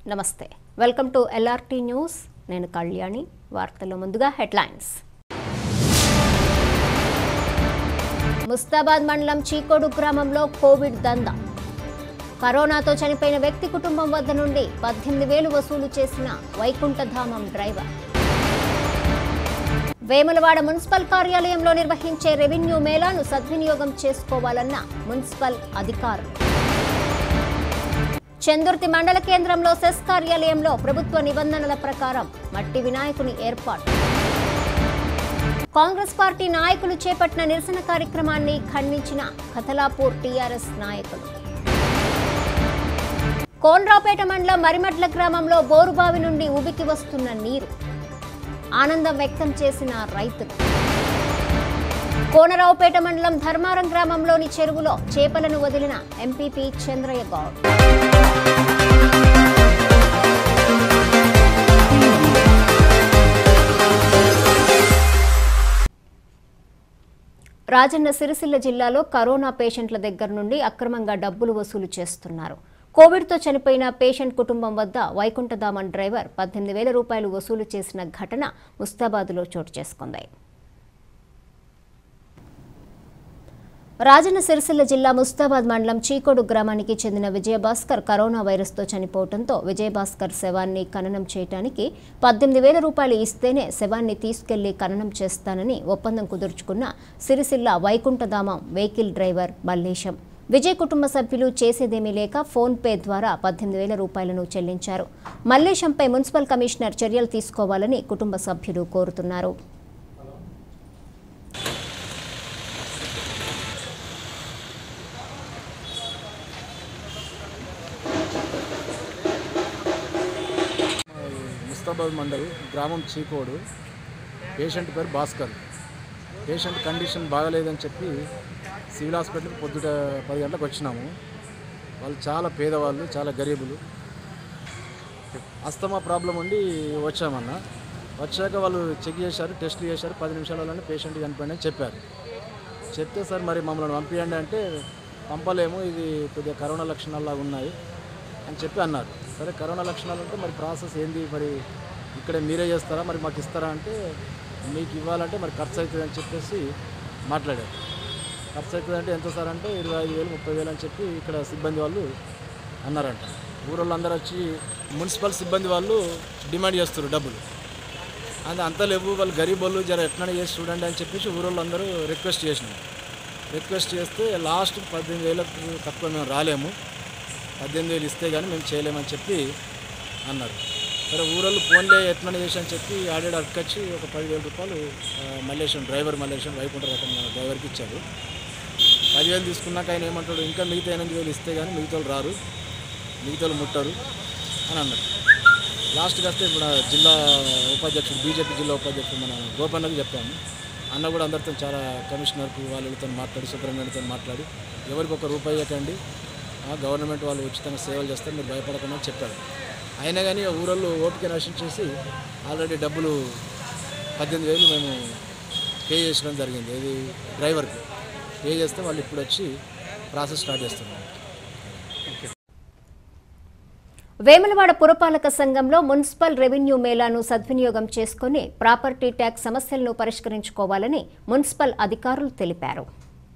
నమస్తే welcome to LRT news నేను కళ్యాణి వార్తల్లో ముందుగా హెడ్లైన్స్ ముస్తాబాద్ మండలం చీకోడు గ్రామంలో కోవిడ్ దంద కరోనాతో చనిపోయిన వ్యక్తి కుటుంబం వద్ద నుండి పద్దెనిమిది వేలు వసూలు చేసిన వైకుంఠధామం డ్రైవర్ వేములవాడ మున్సిపల్ కార్యాలయంలో నిర్వహించే రెవెన్యూ మేళాను సద్వినియోగం చేసుకోవాలన్న మున్సిపల్ అధికారులు చందుర్తి మండల కేంద్రంలో సెస్ కార్యాలయంలో ప్రభుత్వ నిబంధనల ప్రకారం మట్టి వినాయకుని ఏర్పాటు కాంగ్రెస్ పార్టీ నాయకులు చేపట్టిన నిరసన కార్యక్రమాన్ని ఖండించిన కథలాపూర్ టీఆర్ఎస్ నాయకులు కోన్రాపేట మండలం మరిమడ్ల గ్రామంలో బోరుబావి నుండి ఉబికి వస్తున్న నీరు ఆనందం వ్యక్తం చేసిన రైతులు కోనరావుపేట మండలం ధర్మారం గ్రామంలోని చెరువులో చేపలను వదిలిన ఎంపీపీ చంద్రయ్య గౌడ్ రాజన్న సిరిసిల్ల జిల్లాలో కరోనా పేషెంట్ల దగ్గర నుండి అక్రమంగా డబ్బులు వసూలు చేస్తున్నారు కోవిడ్తో చనిపోయిన పేషెంట్ కుటుంబం వద్ద వైకుంఠధామన్ డ్రైవర్ పద్దెనిమిది వేల రూపాయలు వసూలు చేసిన ఘటన ముస్తాబాద్లో చోటు చేసుకుంది రాజన్న సిరిసిల్ల జిల్లా ముస్తాబాద్ మండలం చీకోడు గ్రామానికి చెందిన విజయభాస్కర్ కరోనా వైరస్తో చనిపోవడంతో విజయభాస్కర్ శవాన్ని ఖననం చేయడానికి పద్దెనిమిది వేల రూపాయలు ఇస్తేనే శవాన్ని తీసుకెళ్లి ఖననం చేస్తానని ఒప్పందం కుదుర్చుకున్న సిరిసిల్ల వైకుంఠధామం వెహికల్ డ్రైవర్ మల్లేశం విజయ్ కుటుంబ సభ్యులు చేసేదేమీ లేక ఫోన్ పే ద్వారా పద్దెనిమిది వేల రూపాయలను చెల్లించారు మల్లేశంపై మున్సిపల్ కమిషనర్ చర్యలు తీసుకోవాలని కుటుంబ సభ్యులు కోరుతున్నారు ముస్తాబాద్ మండల్ గ్రామం చీకోడు పేషెంట్ పేరు భాస్కర్ పేషెంట్ కండిషన్ బాగలేదని చెప్పి సివిల్ హాస్పిటల్కి పొద్దుట పది గంటలకు వచ్చినాము వాళ్ళు చాలా పేదవాళ్ళు చాలా గరీబులు అస్తమా ప్రాబ్లం ఉండి వచ్చామన్న వచ్చాక వాళ్ళు చెక్ చేశారు టెస్ట్లు చేశారు పది నిమిషాలలోనే పేషెంట్ చనిపోయింది అని చెప్పారు చెప్తే సార్ మరి మమ్మల్ని పంపించండి అంటే పంపలేము ఇది కొద్దిగా కరోనా లక్షణాల్లాగా ఉన్నాయి అని చెప్పి అన్నారు సరే కరోనా లక్షణాలు అంటే మరి ప్రాసెస్ ఏంది మరి ఇక్కడే మీరే చేస్తారా మరి మాకు ఇస్తారా అంటే మీకు ఇవ్వాలంటే మరి ఖర్చు అవుతుంది అని చెప్పేసి మాట్లాడారు ఖర్చు అవుతుంది అంటే ఎంత సార్ అంటే ఇరవై ఐదు వేలు ముప్పై వేలు అని చెప్పి ఇక్కడ సిబ్బంది వాళ్ళు అన్నారంట ఊరోళ్ళు అందరూ వచ్చి మున్సిపల్ సిబ్బంది వాళ్ళు డిమాండ్ చేస్తారు డబ్బులు అది అంత లేవు వాళ్ళు గరీబ్ వాళ్ళు జర ఎట్లా చేసి చూడండి అని చెప్పేసి ఊరోళ్ళు అందరూ రిక్వెస్ట్ చేసినాం రిక్వెస్ట్ చేస్తే లాస్ట్ పద్దెనిమిది వేలకు తక్కువ మేము రాలేము పద్దెనిమిది వేలు ఇస్తే కానీ మేము చేయలేమని చెప్పి అన్నారు సరే ఊరోళ్ళు ఫోన్లే ఎట్లా చేసి అని చెప్పి ఆడాడు అక్కచ్చి ఒక పదివేల రూపాయలు ఆ, మల్లేశం డ్రైవర్ మల్లేశం వైకుంఠ రకం డ్రైవర్కి ఇచ్చాడు పదివేలు తీసుకున్నాక ఆయన ఏమంటాడు ఇంకా మిగతా ఎనిమిది వేలు ఇస్తే కానీ మిగతా వాళ్ళు రారు మిగతా వాళ్ళు ముట్టరు అని అన్నాడు లాస్ట్కి వస్తే ఇప్పుడు ఆ జిల్లా ఉపాధ్యక్షుడు బీజేపీ జిల్లా ఉపాధ్యక్షుడు మన గోపన్నకి చెప్పాము అన్న కూడా అందరితో చాలా కమిషనర్కి వాళ్ళతో మాట్లాడి సుబ్రహ్మణ్యంతో మాట్లాడి ఎవరికి ఒక రూపాయి ఇవ్వకండి ఆ, గవర్నమెంట్ వాళ్ళు ఉచితంగా సేవలు చేస్తారు మీరు భయపడకుండా అని చెప్పారు అయినా కానీ ఆ ఊరల్లో ఓపిక నశించేసి ఆల్రెడీ డబ్బులు పద్దెనిమిది వేలు మేము పే చేసడం జరిగింది ఇది డ్రైవర్కి పే చేస్తే వాళ్ళు ఇప్పుడు వచ్చి ప్రాసెస్ స్టార్ట్ చేస్తున్నారు వేములవాడ పురపాలక సంఘంలో మున్సిపల్ రెవెన్యూ మేళాను సద్వినియోగం చేసుకుని ప్రాపర్టీ ట్యాక్స్ సమస్యలను పరిష్కరించుకోవాలని మున్సిపల్ అధికారులు తెలిపారు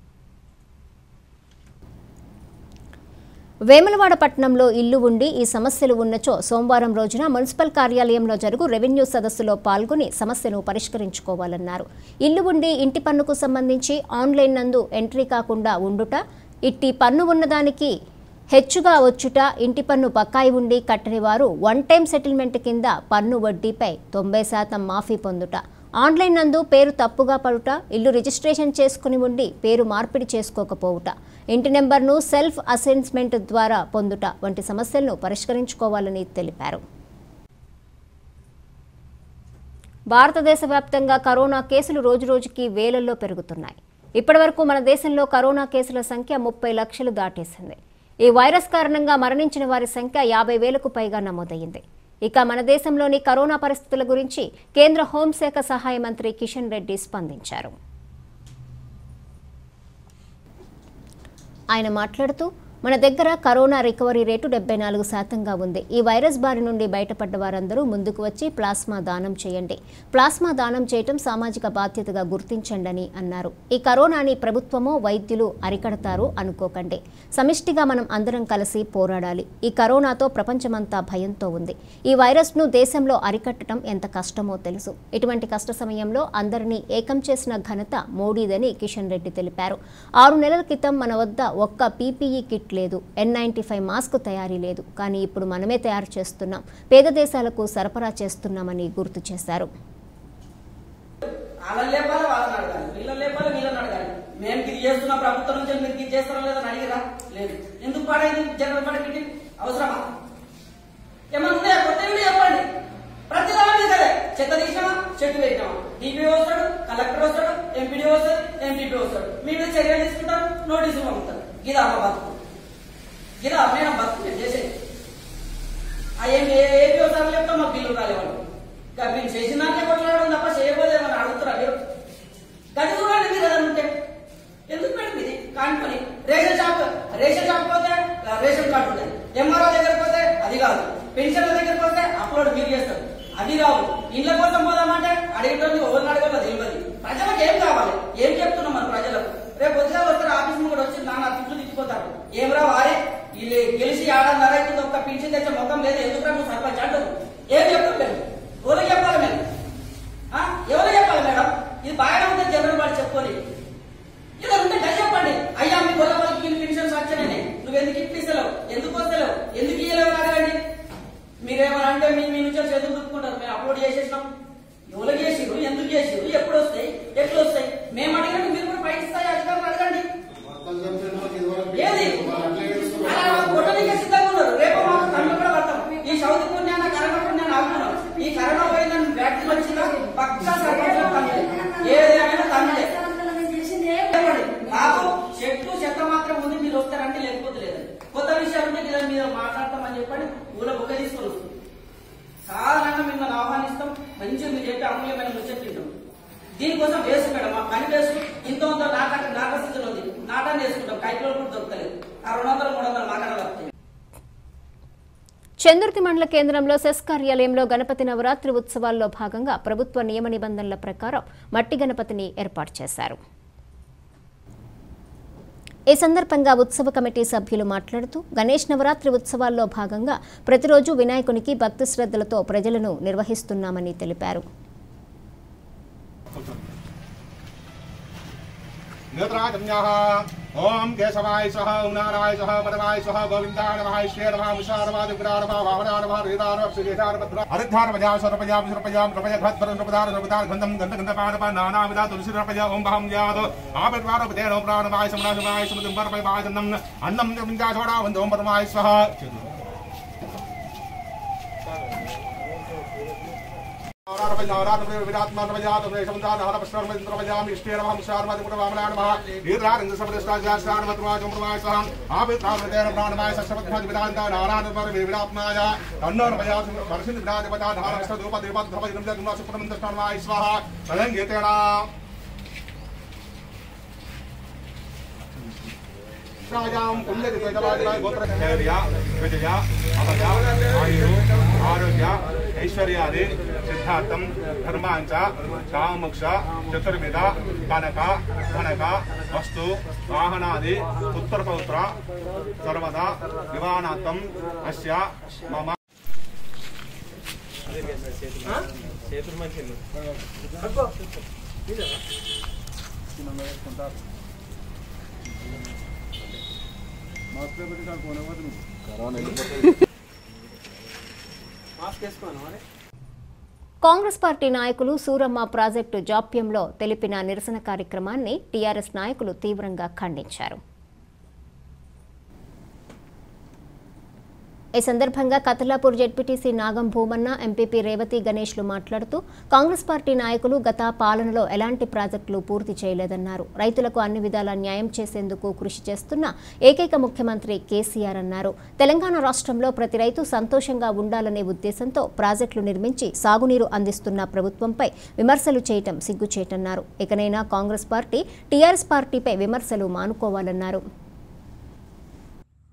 వేములవాడ పట్టణంలో ఇల్లు ఉండి ఈ సమస్యలు ఉన్నచో సోమవారం రోజున మున్సిపల్ కార్యాలయంలో జరుగు రెవెన్యూ సదస్సులో పాల్గొని సమస్యను పరిష్కరించుకోవాలన్నారు ఇల్లు ఉండి ఇంటి పన్నుకు సంబంధించి ఆన్లైన్ నందు ఎంట్రీ కాకుండా ఉండుట ఇట్టి పన్ను ఉన్నదానికి హెచ్చుగా వచ్చుట ఇంటి పన్ను బకాయి ఉండి కట్టని వారు వన్ టైం సెటిల్మెంట్ కింద పన్ను వడ్డీపై తొంభై శాతం మాఫీ పొందుట ఆన్లైన్ నందు పేరు తప్పుగా పడుట ఇల్లు రిజిస్ట్రేషన్ చేసుకుని ఉండి పేరు మార్పిడి చేసుకోకపోవుట ఇంటి నెంబర్ను సెల్ఫ్ అసెస్మెంట్ ద్వారా పొందుట వంటి సమస్యలను పరిష్కరించుకోవాలని తెలిపారు భారతదేశ వ్యాప్తంగా కరోనా కేసులు రోజురోజుకి వేలల్లో పెరుగుతున్నాయి ఇప్పటివరకు మన దేశంలో కరోనా కేసుల సంఖ్య ముప్పై లక్షలు దాటేసింది ఈ వైరస్ కారణంగా మరణించిన వారి సంఖ్య యాభై వేలకు పైగా నమోదయ్యింది ఇక మన దేశంలోని కరోనా పరిస్థితుల గురించి కేంద్ర హోంశాఖ సహాయ మంత్రి కిషన్ రెడ్డి స్పందించారు ఆయన మాట్లాడుతూ మన దగ్గర కరోనా రికవరీ రేటు డెబ్బై నాలుగు శాతంగా ఉంది ఈ వైరస్ బారి నుండి బయటపడ్డ వారందరూ ముందుకు వచ్చి ప్లాస్మా దానం చేయండి ప్లాస్మా దానం చేయటం సామాజిక బాధ్యతగా గుర్తించండి అని అన్నారు ఈ కరోనాని ప్రభుత్వమో వైద్యులు అరికడతారు అనుకోకండి సమిష్టిగా మనం అందరం కలిసి పోరాడాలి ఈ కరోనాతో ప్రపంచమంతా భయంతో ఉంది ఈ వైరస్ను దేశంలో అరికట్టడం ఎంత కష్టమో తెలుసు ఇటువంటి కష్ట సమయంలో అందరినీ ఏకం చేసిన ఘనత మోడీదని కిషన్ రెడ్డి తెలిపారు ఆరు నెలల క్రితం మన వద్ద ఒక్క పీపీఈ కిట్ లేదు ఎన్ నైంటీ ఫైవ్ మాస్క్ తయారీ లేదు కానీ ఇప్పుడు మనమే తయారు చేస్తున్నాం పేద దేశాలకు సరఫరా చేస్తున్నామని గుర్తు చేశారు వాళ్ళని లేపాలి వాళ్ళని అడగాలి వీళ్ళని లేపాలి వీళ్ళని అడగాలి మేము ఇది చేస్తున్నాం ప్రభుత్వం నుంచి మీరు ఇది చేస్తారా లేదని అడిగిరా లేదు ఎందుకు పాడైంది జనరల్ పార్టీ మీటింగ్ అవసరమా ఏమన్నా ఉన్నాయా కొత్త వీడియో చెప్పండి ప్రతి దాని సరే చెత్త తీసినామా చెట్టు పెట్టినామా డిపిఓ వస్తాడు కలెక్టర్ వస్తాడు ఎంపీడీ వస్తాడు ఎంపీపీ వస్తాడు మీ మీద చర్యలు తీసుకుంటారు నోటీసులు పంపుతారు గిదా అమ్మ బతుకు గిదా మేడం బతుకు నేను చేసేది ఆ ఏం ఏ ఏపీ వస్తారో చెప్తాం మాకు బిల్లు రాలేవాళ్ళు ఇంకా మీరు చేసిన దాంట్లో కొట్లాడడం తప్ప చేయబోదేమని అడుగుతారా మీరు గది చూడండి మీరు ఏదైనా ఉంటే ఎందుకు మేడం ఇది కాని పని రేషన్ షాప్ రేషన్ షాప్ పోతే ఆ, రేషన్ కార్డు ఉంటుంది ఎంఆర్ఓ దగ్గర పోతే అది కాదు పెన్షన్ల దగ్గర పోతే అప్లోడ్ మీరు చేస్తారు అది కావు ఇండ్ల కోసం పోదామంటే అడిగేటోళ్ళు ఎవరిని అడగలో తెలియదు ప్రజలకు ఏం కావాలి ఏం చెప్తున్నాం మన ప్రజలకు రేపు పొద్దుగా వస్తారు ఆఫీస్ కూడా వచ్చి నాన్న తిట్లు తిప్పిపోతారు ఏమరా వారే వీళ్ళు గెలిచి ఆడన్నర అవుతుంది ఒక్క పింఛన్ తెచ్చే మొత్తం లేదు ఎందుకు నువ్వు సర్పంచ్ అంటారు ఏం చెప్తాం మేము ఎవరికి చెప్పాలి మేము ఆ? ఎవరు చెప్పాలి మేడం ఇది బాగానే ఉంటుంది జనరల్ వాడు చెప్పుకొని ఇలా ఉంటే గది చెప్పండి అయ్యా మీ గొల్ల వాళ్ళకి పెన్షన్స్ వచ్చానని నువ్వు ఎందుకు ఇప్పిస్తలేవు ఎందుకు వస్తలేవు ఎందుకు ఇయ్యలేవు అని అడగండి మీరేమన్నా అంటే మీ మీ నుంచి చేతులు దుప్పుకుంటారు మేము అప్లోడ్ చేసేసినాం ఎవరు చేసిరు ఎందుకు చేసిరు ఎప్పుడు వస్తాయి ఎట్లు వస్తాయి మేము అడిగినట్టు మీరు కూడా పైకి స్థాయి అధికారులు అడగండి ఏది అలా కొట్టడానికి సిద్ధంగా ఉన్నారు రేపు మాకు కళ్ళు కూడా పడతాం ఈ సౌత్ పుణ్యాన్ని కరోనా పుణ్యాన్ని ఆగుతున్నాం ఈ కరోనా పోయిందని వ్యాక్సిన్ వచ్చిందా పక్కా సర్పంచ్ తమిళే ఏదేమైనా తమిళే చెప్పండి బాబు చెట్టు చెత్త మాత్రం ఉంది మీరు వస్తారంటే లేకపోతే లేదండి కొత్త విషయాలు ఉంటే ఇలా మీరు మాట్లాడతామని చెప్పండి ఊళ్ళో బుక్క తీసుకొని వస్తుంది సాధారణంగా మిమ్మల్ని ఆహ్వానిస్తాం మంచిగా మీరు చెప్పి అమూల్యమైన ముచ్చట్లు తింటాం దీనికోసం వేసు మేడం మా పని వేసు ఇంత ఉందో నాట నాట స్థితిలో ఉంది నాటాన్ని వేసుకుంటాం కైట్లో కూడా దొరకలేదు ఆ రెండు వందలు మూడు వందలు మాకడ వస్తాయి చందుర్తి మండల కేంద్రంలో సెస్ కార్యాలయంలో గణపతి నవరాత్రి ఉత్సవాల్లో భాగంగా ప్రభుత్వ నియమ నిబంధనల ప్రకారం మట్టి గణపతిని ఏర్పాటు చేశారు ఈ సందర్భంగా ఉత్సవ కమిటీ సభ్యులు మాట్లాడుతూ గణేష్ నవరాత్రి ఉత్సవాల్లో భాగంగా ప్రతిరోజు వినాయకునికి భక్తి శ్రద్ధలతో ప్రజలను నిర్వహిస్తున్నామని తెలిపారు నేత్రాజన్యాः ఓం కేశవాయ సహ ఉనారాయ సహ పరమాయ సహ గోవిందాయ నమః శ్రీ నమః ముషా నమః దుర్గా నమః వామనా నమః రీతా నమః శ్రీధా నమః అరిద్ధార పజాం సర్పజాం సర్పజాం సర్పజ ఘత్వరం సర్పదార సర్పదార గంధం గంధ గంధ పానప నానావిధ తులసి సర్పజ ఓం బహం జాత ఆపద్వార పదేన ప్రాణమాయ సమనాశమాయ సముదం పరపై వాజన్నం అన్నం నిర్మించా చోడా వంద ఓం పరమాయ స్వహ స్వాహ రాజాం పుణ్యతిథిజలాజలాయ గోత్రశైర్య విజయ అమయ ఆయు ఆరోగ్య ఐశ్వర్యాది సిద్ధార్థం ధర్మాంచ కామోక్ష చతుర్విధ కనక కనక వస్తు వాహనాది పుత్రపౌత్ర సర్వదా వివానార్థం అస్య మమ కాంగ్రెస్ పార్టీ నాయకులు సూరమ్మ ప్రాజెక్టు జాప్యంలో తెలిపిన నిరసన కార్యక్రమాన్ని టీఆర్ఎస్ నాయకులు తీవ్రంగా ఖండించారు ఈ సందర్భంగా కతలాపూర్ జెడ్పీటీసీ నాగం భూమన్న ఎంపీపీ రేవతి గణేష్లు మాట్లాడుతూ కాంగ్రెస్ పార్టీ నాయకులు గత పాలనలో ఎలాంటి ప్రాజెక్టులు పూర్తి చేయలేదన్నారు రైతులకు అన్ని విధాల న్యాయం చేసేందుకు కృషి చేస్తున్న ఏకైక ముఖ్యమంత్రి కేసీఆర్ అన్నారు తెలంగాణ రాష్ట్రంలో ప్రతి రైతు సంతోషంగా ఉండాలనే ఉద్దేశంతో ప్రాజెక్టులు నిర్మించి సాగునీరు అందిస్తున్న ప్రభుత్వంపై విమర్శలు చేయటం సిగ్గుచేటన్నారు ఇకనైనా కాంగ్రెస్ పార్టీ టీఆర్ఎస్ పార్టీపై విమర్శలు మానుకోవాలన్నారు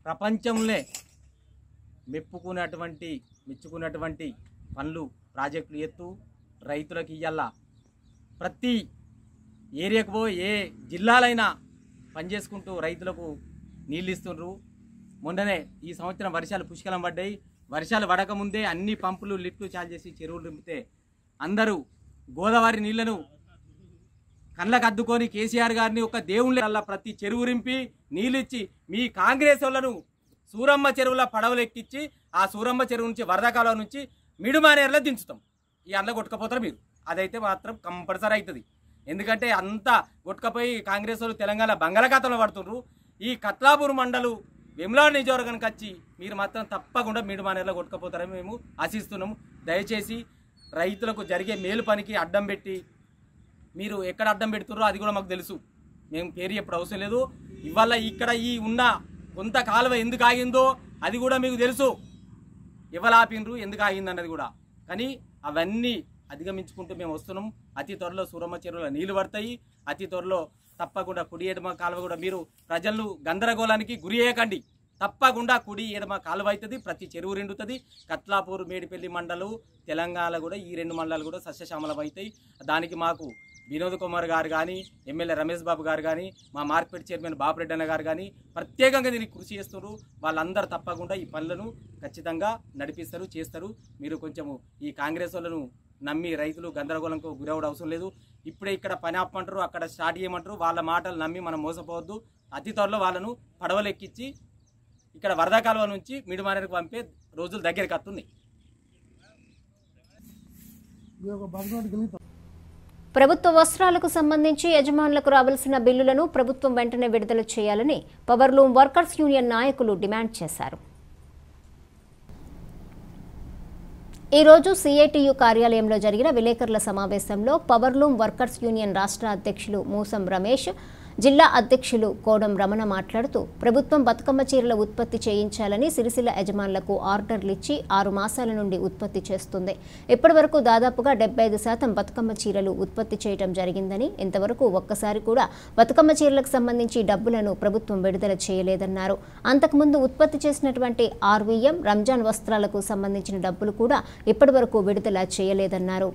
ప్రపంచంలో మెప్పుకున్నటువంటి మెచ్చుకున్నటువంటి పనులు ప్రాజెక్టులు ఎత్తు రైతులకు ఇయ్యాల ప్రతి ఏరియాకు పో ఏ జిల్లాలైనా పనిచేసుకుంటూ రైతులకు నీళ్ళు ఇస్తుండ్రు మొన్ననే ఈ సంవత్సరం వర్షాలు పుష్కలం పడ్డాయి వర్షాలు పడకముందే అన్ని పంపులు లిఫ్ట్లు చాలు చేసి చెరువులు నింపితే అందరూ గోదావరి నీళ్లను కళ్ళకు అద్దుకొని కేసీఆర్ గారిని ఒక దేవుళ్ళ ప్రతి చెరువు రింపి నీళ్ళిచ్చి మీ కాంగ్రెస్ వాళ్ళను సూరమ్మ చెరువుల పడవలు ఎక్కించి ఆ సూరమ్మ చెరువు నుంచి వరదకాలం నుంచి మిడుమానేరులో దించుతాం ఈ అండ్ల కొట్టుకపోతారు మీరు అదైతే మాత్రం కంపల్సరీ అవుతుంది ఎందుకంటే అంతా కొట్టుకపోయి కాంగ్రెస్ వాళ్ళు తెలంగాణ బంగాళాఖాతంలో పడుతుండ్రు ఈ కట్లాపూర్ మండలు విమలా నియోజకవర్గానికి వచ్చి మీరు మాత్రం తప్పకుండా మిడుమానేరులో కొట్టుకపోతారని మేము ఆశిస్తున్నాము దయచేసి రైతులకు జరిగే మేలు పనికి అడ్డం పెట్టి మీరు ఎక్కడ అడ్డం పెడుతున్నారో అది కూడా మాకు తెలుసు మేము పేరు చెప్పడం అవసరం లేదు ఇవాళ ఇక్కడ ఈ ఉన్న కొంత కాలువ ఎందుకు ఆగిందో అది కూడా మీకు తెలుసు ఎవరు ఆపిండ్రు ఎందుకు ఆగింది అన్నది కూడా కానీ అవన్నీ అధిగమించుకుంటూ మేము వస్తున్నాం అతి త్వరలో సూరమ్మ చెరువులో నీళ్లు పడతాయి అతి త్వరలో తప్పకుండా కుడి ఎడమ కాలువ కూడా మీరు ప్రజలను గందరగోళానికి గురి చేయకండి తప్పకుండా కుడి ఎడమ కాలువ అవుతుంది ప్రతి చెరువు రెండుతుంది కత్లాపూర్ మేడిపల్లి మండలు తెలంగాణ కూడా ఈ రెండు మండలాలు కూడా సస్యశ్యామలం అవుతాయి దానికి మాకు వినోద్ కుమార్ గారు కానీ ఎమ్మెల్యే రమేష్ బాబు గారు కానీ మా మార్కెట్ చైర్మన్ బాబురెడ్డి అన్న గారు కానీ ప్రత్యేకంగా దీనికి కృషి చేస్తున్నారు వాళ్ళందరూ తప్పకుండా ఈ పనులను ఖచ్చితంగా నడిపిస్తారు చేస్తారు మీరు కొంచెము ఈ కాంగ్రెస్ వాళ్ళను నమ్మి రైతులు గందరగోళంకు గురవడం అవసరం లేదు ఇప్పుడే ఇక్కడ పని ఆపమంటారు అక్కడ స్టార్ట్ చేయమంటారు వాళ్ళ మాటలు నమ్మి మనం మోసపోవద్దు అతి త్వరలో వాళ్ళను పడవలు ఎక్కించి ఇక్కడ వరద కాలువ నుంచి మిడిమానేరుకు పంపే రోజులు దగ్గరికి వస్తుంది ప్రభుత్వ వస్త్రాలకు సంబంధించి యజమానులకు రావాల్సిన బిల్లులను ప్రభుత్వం వెంటనే విడుదల చేయాలని పవర్లూమ్ వర్కర్స్ యూనియన్ నాయకులు డిమాండ్ చేశారు ఈ రోజు సిఐటియు కార్యాలయంలో జరిగిన విలేకరుల సమావేశంలో పవర్లూమ్ వర్కర్స్ యూనియన్ రాష్ట్ర అధ్యక్షులు మూసం రమేష్ జిల్లా అధ్యక్షులు కోడం రమణ మాట్లాడుతూ ప్రభుత్వం బతుకమ్మ చీరల ఉత్పత్తి చేయించాలని సిరిసిల్ల యజమానులకు ఆర్డర్లు ఇచ్చి ఆరు మాసాల నుండి ఉత్పత్తి చేస్తుంది ఇప్పటి వరకు దాదాపుగా డెబ్బై ఐదు శాతం బతుకమ్మ చీరలు ఉత్పత్తి చేయడం జరిగిందని ఇంతవరకు ఒక్కసారి కూడా బతుకమ్మ చీరలకు సంబంధించి డబ్బులను ప్రభుత్వం విడుదల చేయలేదన్నారు అంతకుముందు ఉత్పత్తి చేసినటువంటి ఆర్వీఎం రంజాన్ వస్త్రాలకు సంబంధించిన డబ్బులు కూడా ఇప్పటి వరకు విడుదల చేయలేదన్నారు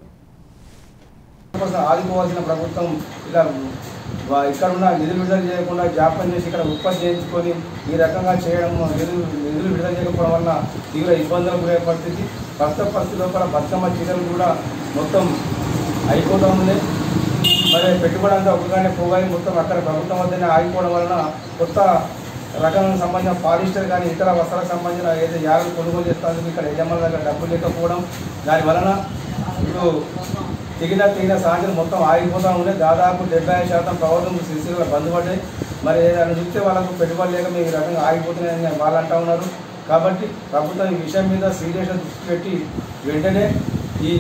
కోసం ఆదుకోవాల్సిన ప్రభుత్వం ఇలా వా- ఇక్కడ ఉన్న నిధులు విడుదల చేయకుండా జాప్యం చేసి ఇక్కడ ఉత్పత్తి చేయించుకొని ఈ రకంగా చేయడం నిధులు నిధులు విడుదల చేయకపోవడం వల్ల తీవ్ర ఇబ్బందులకు గురయ్యే పరిస్థితి ప్రస్తుత పరిస్థితి లోపల బతుకమ్మ చీరలు కూడా మొత్తం అయిపోతూ ఉన్నాయి మరి పెట్టుబడి అంతా ఒకగానే పోగానే మొత్తం అక్కడ ప్రభుత్వం వద్దనే ఆగిపోవడం వలన కొత్త రకాలకు సంబంధించిన పాలిస్టర్ కానీ ఇతర వస్త్రాలకు సంబంధించిన ఏదైతే యాగలు కొనుగోలు చేస్తానికి ఇక్కడ యజమానుల దగ్గర డబ్బులు లేకపోవడం దాని వలన ఇప్పుడు తెగిన తెగిన సాయంత్రం మొత్తం ఆగిపోతూ ఉన్నాయి దాదాపు డెబ్బై ఐదు శాతం ప్రభుత్వం సిరిసిల్ల బంద్ పడ్డాయి మరి ఏదైనా చూస్తే వాళ్ళకు పెట్టుబడి లేక మేము ఈ రకంగా ఆగిపోతున్నాయని వాళ్ళు అంటా ఉన్నారు కాబట్టి ప్రభుత్వం ఈ విషయం మీద సీరియస్గా దృష్టి పెట్టి వెంటనే ఈ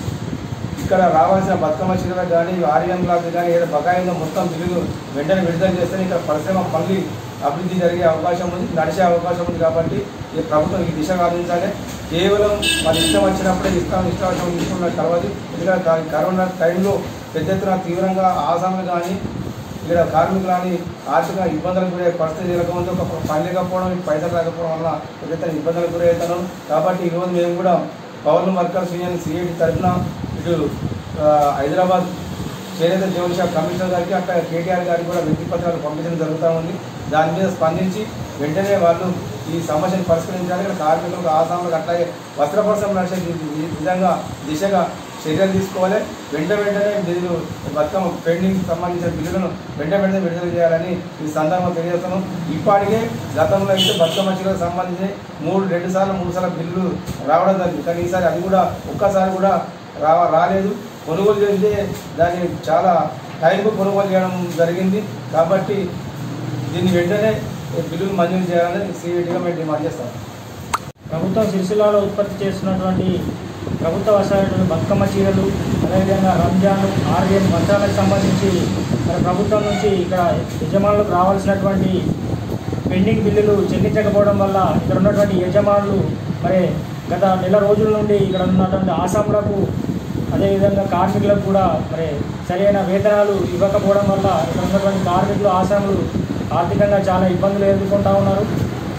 ఇక్కడ రావాల్సిన బతుకమ్మ చీరలకు కానీ ఆర్యం బ్లాక్ కానీ ఏదో బకాయి ఉందో మొత్తం బిల్లులు వెంటనే విడుదల చేస్తేనే ఇక్కడ పరిశ్రమ మళ్ళీ అభివృద్ధి జరిగే అవకాశం ఉంది నడిచే అవకాశం ఉంది కాబట్టి ఈ ప్రభుత్వం ఈ దిశ ఆలోచించాలి కేవలం మన ఇష్టం వచ్చినప్పుడే ఇష్టం ఇష్టం వచ్చినప్పుడు తీసుకున్న తర్వాత ఎందుకంటే కా- కరోనా టైంలో పెద్ద ఎత్తున తీవ్రంగా ఆసాములు కానీ ఇక్కడ కార్మికులు కానీ ఆర్థిక ఇబ్బందులకు గురయ్యే పరిస్థితి జరగకపోతే ఒక పని లేకపోవడం ఇటు పైసలు రాకపోవడం వల్ల పెద్ద ఎత్తున ఇబ్బందులకు గురవుతున్నాం కాబట్టి ఈరోజు మేము కూడా పవర్ వర్కర్స్ యూనియన్ సిఐటి తరఫున ఇటు ఆ, హైదరాబాద్ చేనేత జోన్ షాప్ కమిషనర్ గారికి అక్కడ కేటీఆర్ గారికి కూడా వినతి పత్రాలు పంపించడం జరుగుతూ ఉంది దాని మీద స్పందించి వెంటనే వాళ్ళు ఈ సమస్యను పరిష్కరించాలి ఇక్కడ కార్మికులకు ఆసాములకు అట్లాగే వస్త్ర పరిశ్రమ నడిచే వి- విధంగా దిశగా చర్యలు తీసుకోవాలి వెంట వెంటనే నిధులు బతుకమ్మ పెండింగ్ సంబంధించిన బిల్లులను వెంట వెంటనే విడుదల చేయాలని ఈ సందర్భంగా తెలియజేస్తున్నాం ఇప్పటికే గతంలో అయితే బతుకమ్మ చీరలకు సంబంధించి మూడు రెండు సార్లు మూడు సార్లు బిల్లులు రావడం జరిగింది కానీ ఈసారి అది కూడా ఒక్కసారి కూడా రా రాలేదు కొనుగోలు చేస్తే దాన్ని చాలా టైంకు కొనుగోలు చేయడం జరిగింది కాబట్టి దీన్ని వెంటనే బిల్లులు మంజూరు చేయాలని సిఐటిగా మేము డిమాండ్ చేస్తాం ప్రభుత్వం సిరిసిల్లాలో ఉత్పత్తి చేస్తున్నటువంటి ప్రభుత్వ వస్త్రాలు బతుకమ్మ చీరలు అదేవిధంగా రంజాన్ ఆర్యన్ వస్త్రాలకు సంబంధించి మరి ప్రభుత్వం నుంచి ఇక్కడ యజమానులకు రావాల్సినటువంటి పెండింగ్ బిల్లులు చెల్లించకపోవడం వల్ల ఇక్కడ ఉన్నటువంటి యజమానులు మరి గత నెల రోజుల నుండి ఇక్కడ ఉన్నటువంటి ఆసాములకు అదేవిధంగా కార్మికులకు కూడా మరి సరైన వేతనాలు ఇవ్వకపోవడం వల్ల ఇక్కడ ఉన్నటువంటి కార్మికులు ఆసాములు ఆర్థికంగా చాలా ఇబ్బందులు ఎదుర్కొంటా ఉన్నారు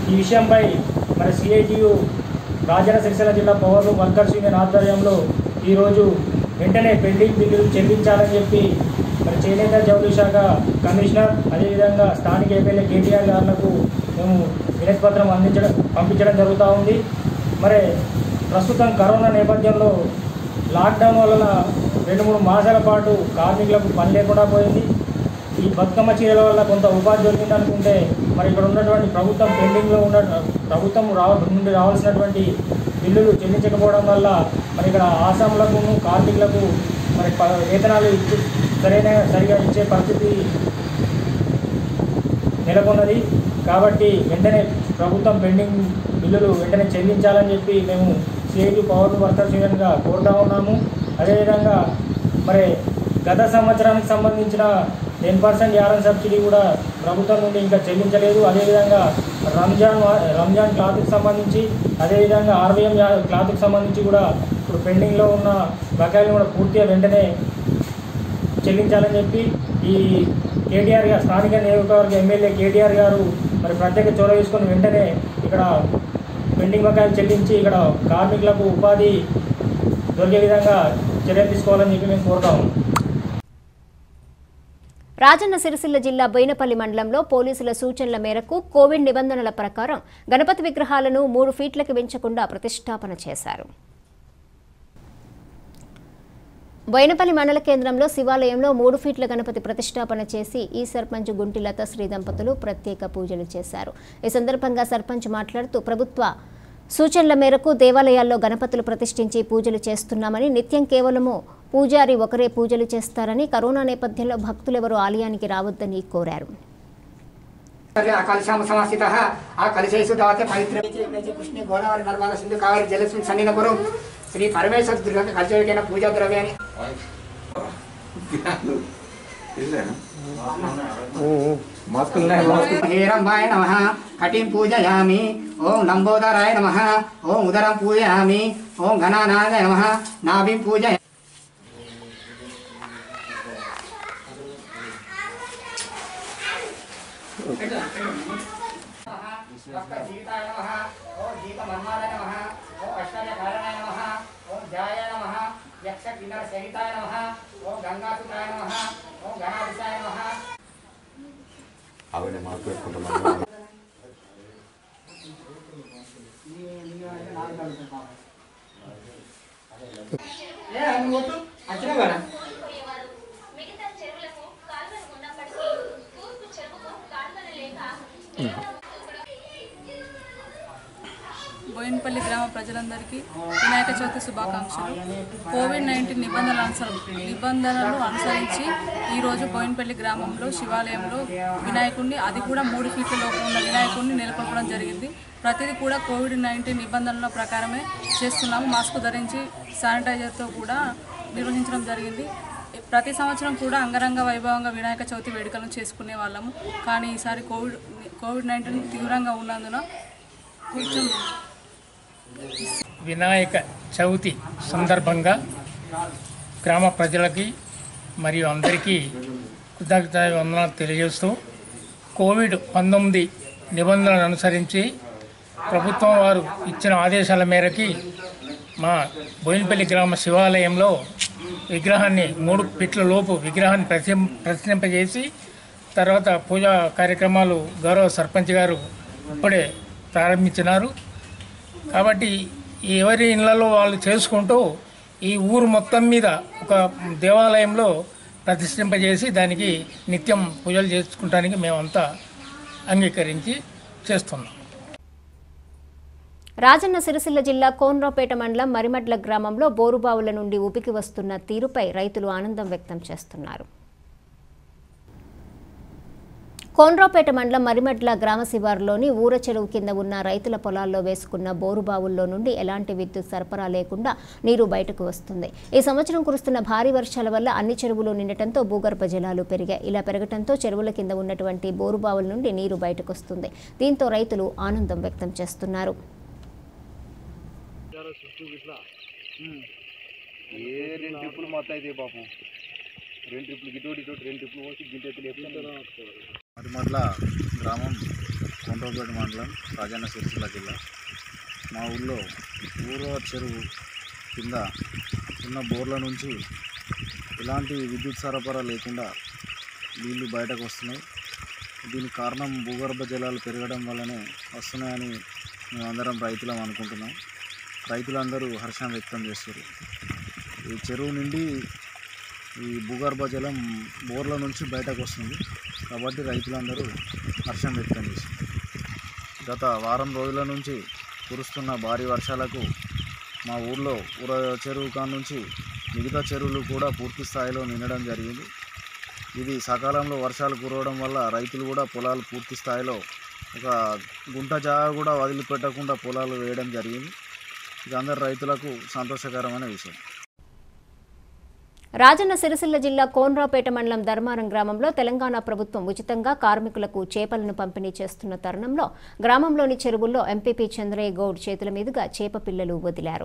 ఈ విషయంపై మరి సిఐటియు రాజన్న సిరిసిల్ల జిల్లా పవర్ వర్కర్స్ యూనియన్ ఆధ్వర్యంలో ఈరోజు వెంటనే పెండింగ్ బిల్లులు చెల్లించాలని చెప్పి మరి చేనేత జౌళి శాఖ కమిషనర్ అదేవిధంగా స్థానిక ఎమ్మెల్యే కేటీఆర్ గారులకు మేము వినతి పత్రం అందించడం పంపించడం జరుగుతూ ఉంది మరి ప్రస్తుతం కరోనా నేపథ్యంలో లాక్డౌన్ వలన రెండు మూడు మాసాల పాటు కార్మికులకు పని లేకుండా పోయింది ఈ బతుకమ్మ చీరల వల్ల కొంత ఉపాధి దొరికింది అనుకుంటే మరి ఇక్కడ ఉన్నటువంటి ప్రభుత్వం పెండింగ్లో ఉన్న ప్రభుత్వం రావ నుండి రావాల్సినటువంటి బిల్లులు చెల్లించకపోవడం వల్ల మరి ఇక్కడ ఆసాములకు కార్మికులకు మరి ప- వేతనాలు ఇచ్చి సరైన సరిగా ఇచ్చే పరిస్థితి నెలకొన్నది కాబట్టి వెంటనే ప్రభుత్వం పెండింగ్ బిల్లులు వెంటనే చెల్లించాలని చెప్పి మేము సిఐటి పవర్ వర్కర్స్ యూనియన్గా కోరుతా ఉన్నాము అదేవిధంగా మరి గత సంవత్సరానికి సంబంధించిన టెన్ పర్సెంట్ యారన్ సబ్సిడీ కూడా ప్రభుత్వం నుండి ఇంకా చెల్లించలేదు అదేవిధంగా రంజాన్ వా- రంజాన్ క్లాత్కి సంబంధించి అదేవిధంగా ఆర్వీఎం క్లాత్కి సంబంధించి కూడా ఇప్పుడు పెండింగ్లో ఉన్న బకాయిలు కూడా పూర్తిగా వెంటనే చెల్లించాలని చెప్పి ఈ కేటీఆర్ గారు స్థానిక నియోజకవర్గ ఎమ్మెల్యే కేటీఆర్ గారు మరి ప్రత్యేక చొరవ తీసుకొని వెంటనే ఇక్కడ పెండింగ్ బకాయిలు చెల్లించి ఇక్కడ కార్మికులకు ఉపాధి దొరికే విధంగా చర్యలు తీసుకోవాలని చెప్పి మేము కోరుతాము రాజన్న సిరిసిల్ల జిల్లా బోయినపల్లి మండలంలో పోలీసుల సూచనల మేరకు కోవిడ్ నిబంధనల ప్రకారం గణపతి విగ్రహాలను మూడు ఫీట్లకు పెంచకుండా ప్రతిష్టాపన చేశారు బోయినపల్లి మండల కేంద్రంలో శివాలయంలో మూడు ఫీట్ల గణపతి ప్రతిష్టాపన చేసి ఈ సర్పంచ్ గుంటిలత శ్రీ దంపతులు ప్రత్యేక పూజలు చేశారు ఈ సందర్భంగా సర్పంచ్ మాట్లాడుతూ ప్రభుత్వ సూచనల మేరకు దేవాలయాల్లో గణపతులు ప్రతిష్ఠించి పూజలు చేస్తున్నామని నిత్యం కేవలము పూజారి ఒకరే పూజలు చేస్తారని కరోనా నేపథ్యంలో భక్తులెవరూ ఆలయానికి రావద్దని కోరారు కలశామ సమాస్థిత ఆ కలశేషు దాతే పవిత్ర కృష్ణ గోదావరి నర్మదా సింధు కావేరి జలస్మిన్ సన్నిన కురు శ్రీ పరమేశ్వర దుర్గ కలిచోడికైన పూజా ద్రవ్యాన్ని హేరంబాయ నమ కటిం పూజయామి ఓం లంబోదరాయ నమ ఓం ఉదరం పూజయామి ఓం ఘనానాయ నమ నాభిం పూజ జీవితాయ నమ ఓం జీతమన్మాయ నమ ఓం అష్టర్యకారణాయ నమ ఓం జాయ నమ యక్ష కిన్నర సహితాయ నమ ఓం గంగాసుతాయ నమ ఓం గణాధిశాయ నమ ఏ నువ్వు వద్దు వచ్చినా కదా బోయినపల్లి గ్రామ ప్రజలందరికీ వినాయక చవితి శుభాకాంక్షలు కోవిడ్ నైన్టీన్ నిబంధనలు అనుసరి నిబంధనలు అనుసరించి ఈరోజు బోయినపల్లి గ్రామంలో శివాలయంలో వినాయకుడిని అది కూడా మూడు ఫీట్ల లోపు ఉన్న వినాయకుడిని నెలకొల్పడం జరిగింది ప్రతిదీ కూడా కోవిడ్ నైన్టీన్ నిబంధనల ప్రకారమే చేస్తున్నాము మాస్క్ ధరించి శానిటైజర్తో కూడా నిర్వహించడం జరిగింది ప్రతి సంవత్సరం కూడా అంగరంగ వైభవంగా వినాయక చవితి వేడుకలను చేసుకునే వాళ్ళము కానీ ఈసారి కోవిడ్ కోవిడ్ నైన్టీన్ తీవ్రంగా ఉన్నందున కొంచెం వినాయక చవితి సందర్భంగా గ్రామ ప్రజలకి మరియు అందరికీ కృతజ్ఞత వందనాలు తెలియజేస్తూ కోవిడ్ పంతొమ్మిది నిబంధనలను అనుసరించి ప్రభుత్వం వారు ఇచ్చిన ఆదేశాల మేరకి మా బోయినపల్లి గ్రామ శివాలయంలో విగ్రహాన్ని మూడు ఫీట్ల లోపు విగ్రహాన్ని ప్రతి ప్రతిష్ఠింపజేసి తర్వాత పూజా కార్యక్రమాలు గౌరవ సర్పంచ్ గారు ఇప్పుడే ప్రారంభించినారు కాబట్టి ఎవరి ఇళ్లలో వాళ్ళు చేసుకుంటూ ఈ ఊరు మొత్తం మీద ఒక దేవాలయంలో ప్రతిష్ఠింపజేసి దానికి నిత్యం పూజలు చేసుకుంటానికి మేమంతా అంగీకరించి చేస్తున్నాం రాజన్న సిరిసిల్ల జిల్లా కోన్రాపేట మండలం మరిమడ్ల గ్రామంలో బోరుబావుల నుండి ఉపికి వస్తున్న తీరుపై రైతులు ఆనందం వ్యక్తం చేస్తున్నారు కోన్రాపేట మండలం మరిమడ్ల గ్రామ శివారులోని ఊర చెరువు కింద ఉన్న రైతుల పొలాల్లో వేసుకున్న బోరుబావుల్లో నుండి ఎలాంటి విద్యుత్ సరఫరా లేకుండా నీరు బయటకు వస్తుంది ఈ సంవత్సరం కురుస్తున్న భారీ వర్షాల వల్ల అన్ని చెరువులు నిండటంతో భూగర్భ జలాలు పెరిగాయి ఇలా పెరగటంతో చెరువుల కింద ఉన్నటువంటి బోరుబావుల నుండి నీరు బయటకు వస్తుంది దీంతో రైతులు ఆనందం వ్యక్తం చేస్తున్నారు ఏ రెండు ట్రిప్పులు మొత్తం అయితే పాపం రెండు ట్రిప్పులు ఇటు ఇటు రెండు ట్రిప్పులు పోసి గింటెత్తులు ఎత్తుకుంటారు మరిమట్ల గ్రామం కోనరావుపేట మండలం రాజన్న సిరిసిల్ల జిల్లా మా ఊళ్ళో ఊరవ చెరువు కింద ఉన్న బోర్ల నుంచి ఎలాంటి విద్యుత్ సరఫరా లేకుండా నీళ్లు బయటకు వస్తున్నాయి దీనికి కారణం భూగర్భ జలాలు పెరగడం వల్లనే వస్తున్నాయని మేమందరం రైతులం అనుకుంటున్నాం రైతులందరూ హర్షం వ్యక్తం చేస్తారు ఈ చెరువు నుండి ఈ భూగర్భ జలం బోర్ల నుంచి బయటకు వస్తుంది కాబట్టి రైతులందరూ హర్షం వ్యక్తం చేస్తారు గత వారం రోజుల నుంచి కురుస్తున్న భారీ వర్షాలకు మా ఊర్లో ఊర చెరువు కాడ నుంచి మిగతా చెరువులు కూడా పూర్తి స్థాయిలో నిండడం జరిగింది ఇది సకాలంలో వర్షాలు కురవడం వల్ల రైతులు కూడా పొలాలు పూర్తి స్థాయిలో ఒక గుంట జాగా కూడా వదిలిపెట్టకుండా పొలాలు వేయడం జరిగింది ఇది అందరు రైతులకు సంతోషకరమైన విషయం రాజన్న సిరిసిల్ల జిల్లా కోన్రాపేట మండలం ధర్మారం గ్రామంలో తెలంగాణ ప్రభుత్వం ఉచితంగా కార్మికులకు చేపలను పంపిణీ చేస్తున్న తరుణంలో గ్రామంలోని చెరువుల్లో ఎంపీపీ చంద్రయ్య గౌడ్ చేతుల మీదుగా చేప పిల్లలు వదిలారు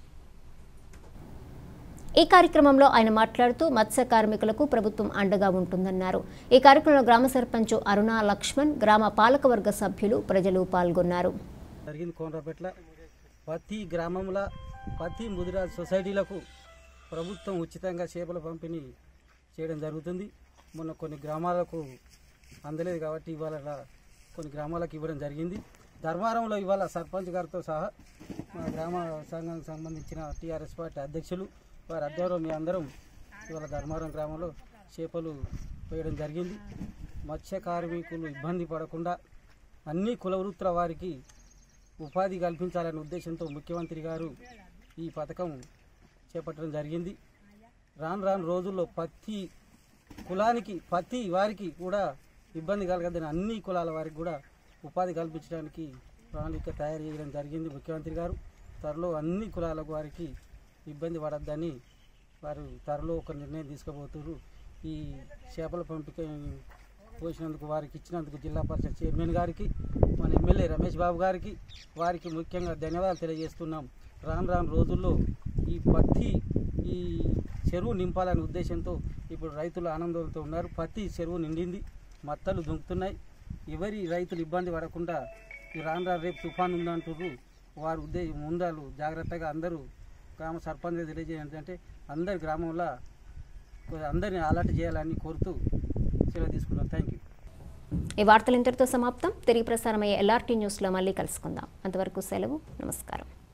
ఈ కార్యక్రమంలో ఆయన మాట్లాడుతూ మత్స్య కార్మికులకు ప్రభుత్వం అండగా ఉంటుందన్నారు ఈ కార్యక్రమంలో గ్రామ సర్పంచ్ అరుణా లక్ష్మణ్ గ్రామ పాలకవర్గ సభ్యులు ప్రజలు పాల్గొన్నారు జరిగింది కోనరాపేటలో ప్రతి గ్రామంలో ప్రతి ముదిరాజ్ సొసైటీలకు ప్రభుత్వం ఉచితంగా చేపల పంపిణీ చేయడం జరుగుతుంది మొన్న కొన్ని గ్రామాలకు అందలేదు కాబట్టి ఇవాళ కొన్ని గ్రామాలకు ఇవ్వడం జరిగింది ధర్మారంలో ఇవాళ సర్పంచ్ గారితో సహా మా గ్రామ సంఘానికి సంబంధించిన టీఆర్ఎస్ పార్టీ అధ్యక్షులు వారి ఆధ్వర్యంలో మీ అందరం ఇవాళ ధర్మారం గ్రామంలో చేపలు వేయడం జరిగింది మత్స్య కార్మికులు ఇబ్బంది పడకుండా అన్ని కుల వృత్తుల వారికి ఉపాధి కల్పించాలనే ఉద్దేశంతో ముఖ్యమంత్రి గారు ఈ పథకం చేపట్టడం జరిగింది రాను రాను రోజుల్లో ప్రతి కులానికి ప్రతి వారికి కూడా ఇబ్బంది కలగదని అన్ని కులాల వారికి కూడా ఉపాధి కల్పించడానికి ప్రణాళిక తయారు చేయడం జరిగింది ముఖ్యమంత్రి గారు త్వరలో అన్ని కులాల వారికి ఇబ్బంది పడద్దని వారు త్వరలో ఒక నిర్ణయం తీసుకోబోతున్నారు ఈ చేపల పంపిక పోసినందుకు వారికి ఇచ్చినందుకు జిల్లా పరిషత్ చైర్మన్ గారికి మన ఎమ్మెల్యే రమేష్ బాబు గారికి వారికి ముఖ్యంగా ధన్యవాదాలు తెలియజేస్తున్నాం రాను రాను రోజుల్లో ఈ పత్తి ఈ చెరువు నింపాలనే ఉద్దేశంతో ఇప్పుడు రైతులు ఆనందంతో ఉన్నారు పత్తి చెరువు నిండింది మత్తలు దుంకుతున్నాయి ఎవరి రైతులు ఇబ్బంది పడకుండా ఈ రాను రాను రేపు తుఫాన్ ఉందంటున్నారు వారు ఉద్దేశం ముందాలు జాగ్రత్తగా అందరూ గ్రామ సర్పంచ్ తెలియజేయాలి అంటే అందరి గ్రామంలో అందరిని అలర్ట్ చేయాలని కోరుతూ సెలవు తీసుకున్నాం థ్యాంక్ యూ ఈ వార్తలు ఇంతటితో సమాప్తం తిరిగి ప్రసారమయ్యే ఎల్ఆర్టీ న్యూస్లో మళ్ళీ కలుసుకుందాం అంతవరకు సెలవు నమస్కారం